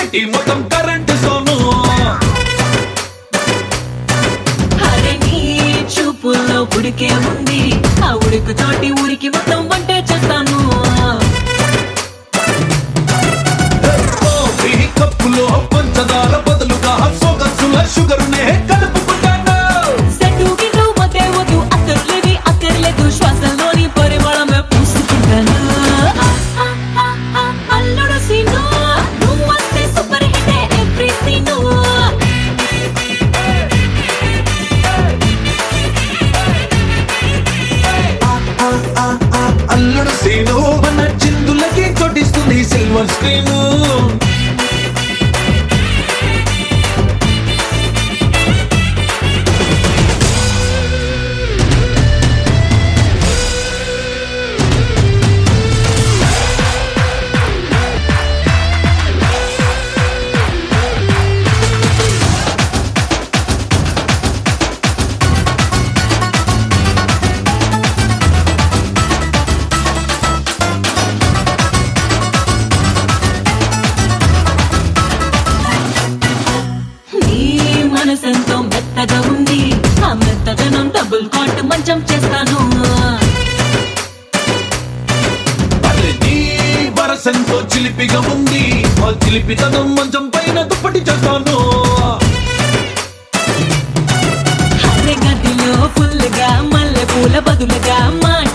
city మొత్తం current Sonu అరే నీ చూపుల్లో ఉడికే ఉంది ఆ ఉడుకు తోటి ఊరికి మొత్తం వంటే చేస్తాను కాఫీ కప్పులో పంచదార బదులుగా సోగసుల షుగర్ నే కలుపుకుంటాను సెట్టు గిట్టు మధ్య వద్దు అక్కర్లేవి అక్కర్లేదు శ్వాసలోని పరిమళమే పూసుకుంటాను ఆ, ఆ, ఆ, ఆ, అల్లుడు సీను నువ్వు వస్తే super hit every scene Alludu Seenu మన చిందులకి చోటిస్తుంది సిల్వర్ స్క్రీన్ నీ మనసెంతో మెత్తగా ఉంది ఆ మెత్తదనం డబుల్ కాట్ మంచం చేస్తాను అరే నీ వరసంతో చిలిపిగా ఉంది ఆ చిలిపితనం మంచం పైన దుప్పటి చేస్తాను అరే గదిలో ఫుల్ గా మల్లె పూల బదులుగా మా